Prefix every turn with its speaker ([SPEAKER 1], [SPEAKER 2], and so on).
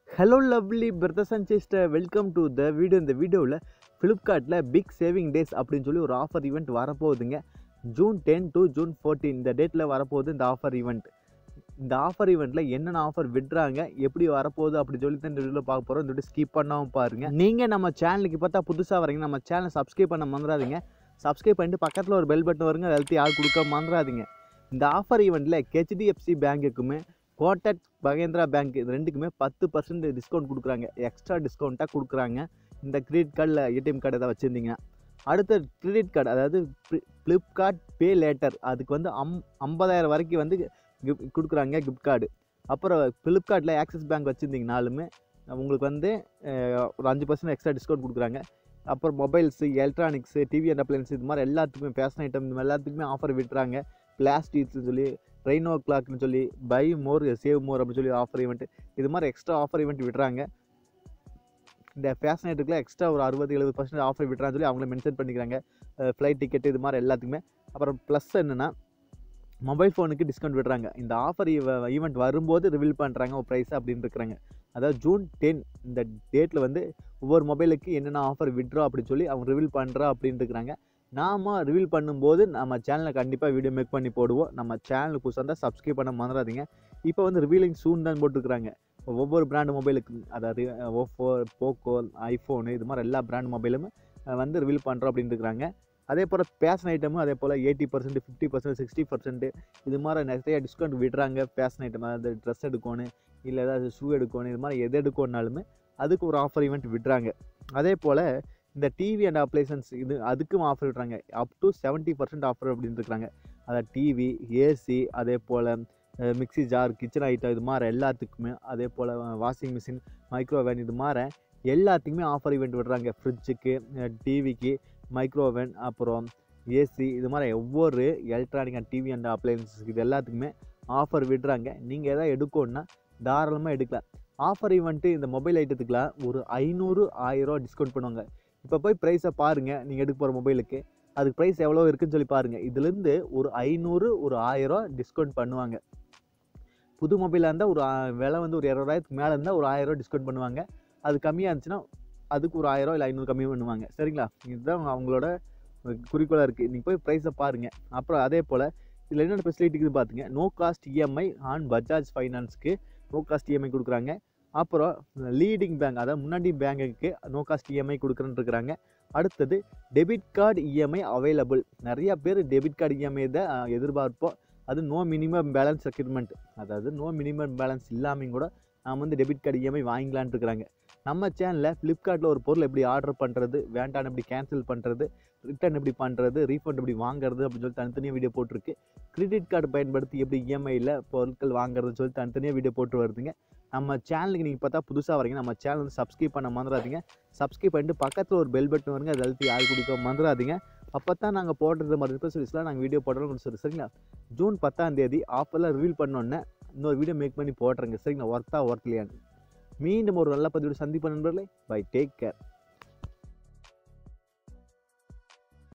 [SPEAKER 1] hello lovely brothers and sister welcome to the video இந்த வீடியோவில் ஃப்ளிப்கார்ட்டில் பிக் சேவிங் டேஸ் அப்படின்னு சொல்லி ஒரு ஆஃபர் ஈவெண்ட் வரப்போகுதுங்க June ten to June fourteen இந்த டேட்டில் வரப்போகுது இந்த ஆஃபர் ஈவெண்ட் இந்த ஆஃபர் ஈவெண்ட்டில் என்னென்ன ஆஃபர் விடுறாங்க எப்படி வரப்போகுது அப்படின்னு சொல்லி தான் இந்த வீடியோவில் பார்க்க போகிறோம் இந்த வீடியோ ஸ்கிப் பண்ணாமல் பாருங்கள் நீங்கள் நம்ம சேனலுக்கு பார்த்தா புதுசாக வரீங்க நம்ம சேனலை சப்ஸ்கிரைப் பண்ண மறந்துடாதீங்க சப்ஸ்கிரைப் பண்ணிட்டு பக்கத்தில் ஒரு பெல் பட்டன் வருங்க அதை அழுத்தி ஆள் கொடுக்க மறந்துடாதீங்க இந்த ஆஃபர் ஈவெண்ட்டில் ஹெச்டிஎஃப்சி பேங்குக்குமே கோட்டக் மகேந்திரா பேங்க் இது ரெண்டுக்குமே பத்து பர்சன்ட் டிஸ்கவுண்ட் கொடுக்குறாங்க எக்ஸ்ட்ரா டிஸ்கவுண்ட்டாக கொடுக்குறாங்க இந்த கிரெடிட் கார்டில் ஏடிஎம் கார்டு எதாவது வச்சுருந்தீங்கன்னா அடுத்த கிரெடிட் கார்டு அதாவது ஃப்ளிப்கார்ட் பே லேட்டர் அதுக்கு வந்து அம் ஐம்பதாயிரம் வரைக்கும் வந்து கிஃப்ட் கொடுக்குறாங்க கிஃப்ட் கார்டு அப்புறம் ஃப்ளிப்கார்ட்டில் ஆக்சிஸ் பேங்க் வச்சுருந்தீங்கனாலுமே உங்களுக்கு வந்து அஹ், ஒரு அஞ்சு பர்சன்ட் எக்ஸ்ட்ரா டிஸ்கவுண்ட் கொடுக்குறாங்க அப்புறம் mobiles electronics TV and appliances இது மாதிரி எல்லாத்துக்குமே ஃபேஷன் ஐட்டம் இந்த மாதிரி எல்லாத்துக்குமே ஆஃபர் விட்டுறாங்க பிளாஸ்டிக்ஸ்னு சொல்லி ரெயினோ கிளாக்னு சொல்லி பை மோர் சேவ் மோர் அப்படின்னு சொல்லி ஆஃபர் ஈவெண்ட் இது மாதிரி எக்ஸ்ட்ரா ஆஃபர் ஈவெண்ட் விடுறாங்க இந்த ஃபேஷன் ஐட்டத்துக்குலாம் எக்ஸ்ட்ரா ஒரு அறுபது எழுபது பர்சன்ட் ஆஃபர் விட்டுறான்னு சொல்லி அவங்களே மென்ஷன் பண்ணிக்கிறாங்க ஃப்ளைட் டிக்கெட் இது மாதிரி எல்லாத்துக்குமே அப்புறம் ப்ளஸ் என்னென்னா மொபைல் ஃபோனுக்கு டிஸ்கவுண்ட் விடுறாங்க இந்த ஆஃபர் ஈவெண்ட் வரும்போது ரிவீல் பண்ணுறாங்க ஒரு ப்ரைஸ் அப்படின்னு இருக்கிறாங்க அதாவது ஜூன் டென் இந்த டேட்டில் வந்து ஒவ்வொரு மொபைலுக்கு என்னென்ன ஆஃபர் விட்றோம் அப்படின்னு சொல்லி அவங்க ரிவீல் பண்ணுறா அப்படின்னு இருக்கிறாங்க நாம் ரிவீல் பண்ணும்போது நம்ம சேனலில் கண்டிப்பாக வீடியோ மேக் பண்ணி போடுவோம் நம்ம சேனலுக்கு புதுசாக இருந்தால் சப்ஸ்கிரைப் பண்ண மறந்துடாதீங்க இப்போ வந்து ரிவீலிங் சூன் தான் போட்டுருக்குறாங்க ஒவ்வொரு பிராண்ட் மொபைலுக்கு அதாவது ஓப்போ போக்கோ ஐஃபோனு இது மாதிரி எல்லா பிராண்ட் மொபைலுமே அஹ், வந்து ரிவீல் பண்ணுறோம் அப்படின்னு இருக்கிறாங்க அதே போல் ஃபேஷன் ஐட்டமும் அதே போல் eighty percent fifty percent sixty percent இது மாதிரி நிறைய டிஸ்கவுண்ட் விடுறாங்க ஃபேஷன் ஐட்டம் அதாவது ட்ரெஸ் எடுக்கணும் இல்லை ஏதாவது ஷூ எடுக்கணும் இது மாதிரி எது எடுக்கணுனாலுமே அதுக்கு ஒரு ஆஃபர் ஈவெண்ட் விடுறாங்க அதே போல் இந்த டிவி அண்ட் அப்ளைசன்ஸ் இது அதுக்கும் ஆஃபர் விடுறாங்க up to seventy percent offer அப்படின்னு இருக்கிறாங்க அதாவது டிவி ஏசி அதே போல் மிக்ஸி ஜார் கிச்சன் ஐட்டம் இது மாதிரி எல்லாத்துக்குமே அதே போல் வாஷிங் மிஷின் மைக்ரோவேன் இது மாதிரி எல்லாத்துக்குமே ஆஃபர் ஈவெண்ட் விடுறாங்க ஃப்ரிட்ஜுக்கு டிவிக்கு மைக்ரோவேன் அப்புறம் ஏசி இது மாதிரி ஒவ்வொரு electronic and TV and appliances இது எல்லாத்துக்குமே ஆஃபர் விடுறாங்க நீங்கள் எதாவது எடுக்கணுன்னா தாராளமாக எடுக்கலாம் ஆஃபர் ஈவெண்ட்டு இந்த மொபைல் ஐட்டத்துக்குலாம் ஒரு ஐநூறு ஆயிரம் டிஸ்கவுண்ட் பண்ணுவாங்க இப்போ போய் ப்ரைஸை பாருங்கள் நீங்கள் எடுக்க போகிற மொபைலுக்கு அதுக்கு ப்ரைஸ் எவ்வளோ இருக்குன்னு சொல்லி பாருங்கள் இதுலேருந்து ஒரு ஐநூறு ஒரு ஆயிரம் டிஸ்கவுண்ட் பண்ணுவாங்க புது மொபைலாக இருந்தால் ஒரு ஆ- விலை வந்து ஒரு இரநூறாயிரத்துக்கு மேலே இருந்தால் ஒரு ஆயிரம் டிஸ்கவுண்ட் பண்ணுவாங்க அது கம்மியாக இருந்துச்சுன்னா அதுக்கு ஒரு ஆயிரம் இல்லை ஐநூறு கம்மி பண்ணுவாங்க சரிங்களா இதுதான் அவங்களோட குறிக்கோளாக இருக்குது நீங்கள் போய் ப்ரைஸை பாருங்கள் அப்புறம் அதே போல் இதில் என்னென்ன ஃபெசிலிட்டி இருக்குது பார்த்துங்க no cost EMI on Bajaj ஃபைனான்ஸ்க்கு நோ காஸ்ட் இஎம்ஐ கொடுக்குறாங்க அப்புறம் லீடிங் பேங்க் அதாவது முன்னாடி பேங்குக்கு நோ காஸ்ட் இஎம்ஐ கொடுக்குறேன்னு இருக்கிறாங்க அடுத்தது டெபிட் கார்டு இஎம்ஐ அவைலபிள் நிறையா பேர் டெபிட் கார்டு இஎம்ஐ தான் அஹ், எதிர்பார்ப்போம் அது நோ மினிமம் பேலன்ஸ் ரெக்யூர்மெண்ட் அதாவது நோ மினிமம் பேலன்ஸ் இல்லாமல் கூட நாம் வந்து டெபிட் கார்டு இஎம்ஐ வாங்கிக்கலான்ட்டு இருக்கிறாங்க நம்ம சேனலில் ஃப்ளிப்கார்ட்டில் ஒரு பொருள் எப்படி ஆர்டர் பண்ணுறது வேண்டாம் எப்படி கேன்சல் பண்ணுறது ரிட்டர்ன் எப்படி பண்ணுறது ரீஃபண்ட் எப்படி வாங்குறது அப்படின்னு சொல்லி தனித்தனியாக வீடியோ போட்டிருக்கு கிரெடிட் கார்டு பயன்படுத்தி எப்படி இஎம்ஐயில் பொருட்கள் வாங்குறதுன்னு சொல்லி தனித்தனியாக வீடியோ போட்டு வருதுங்க நம்ம சேனலுக்கு நீங்கள் பார்த்தா புதுசாக வரீங்க நம்ம சேனல் வந்து சப்ஸ்கிரைப் பண்ண மறந்துடாதீங்க சப்ஸ்கிரைப் பண்ணிட்டு பக்கத்தில் ஒரு பெல் பட்டன் வருங்க அதை அழுத்தி ஆள் கொடுக்க மறந்துடாதீங்க அப்போ தான் நாங்கள் போடுறது மாதிரி ரிப்பர்ஸ் நாங்கள் வீடியோ போடுறோம்னு சொல்லி சரிங்களா ஜூன் பத்தாம் தேதி ஆஃபரில் ரிவீல் பண்ணோன்னே இன்னொரு வீடியோ மேக் பண்ணி போடுறேங்க சரிங்களா ஒர்த்தா ஒர்த்லையான்னு மீண்டும் ஒரு நல்ல பதிவோடு சந்திப்பேன் நண்பர்களே பை டேக் கேர்